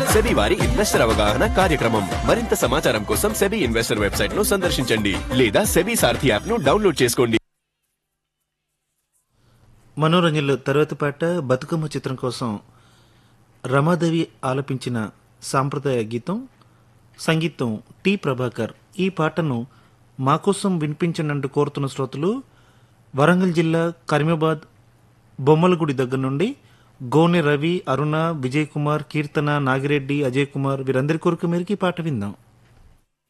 SEBI వారి investor అవగాహన కార్యక్రమం మరింత సమాచారం కోసం సెబీ ఇన్వెస్టర్ వెబ్సైట్ ను సందర్శించండి లేదా సెబీ సారథి యాప్ ను డౌన్లోడ్ చేసుకోండి మనోరంజన్లో తర్వాత పాట బతుకమ్మ చిత్రం కోసం రమాదేవి ఆలపించిన సాంప్రదాయ గీతం సంగీతం టి ప్రభాకర్ ఈ పాటను మా కోసం వినిపించనంటూ కోరుతున్న శ్రోతలు వరంగల్ జిల్లా కరీమాబాద్ బొమ్మలగుడి దగ్గర నుండి గోనె రవి అరుణ విజయ్ కుమార్ కీర్తన నాగిరెడ్డి అజయ్ కుమార్ వీరందరి కొరకు మేరకు ఈ పాట విందాం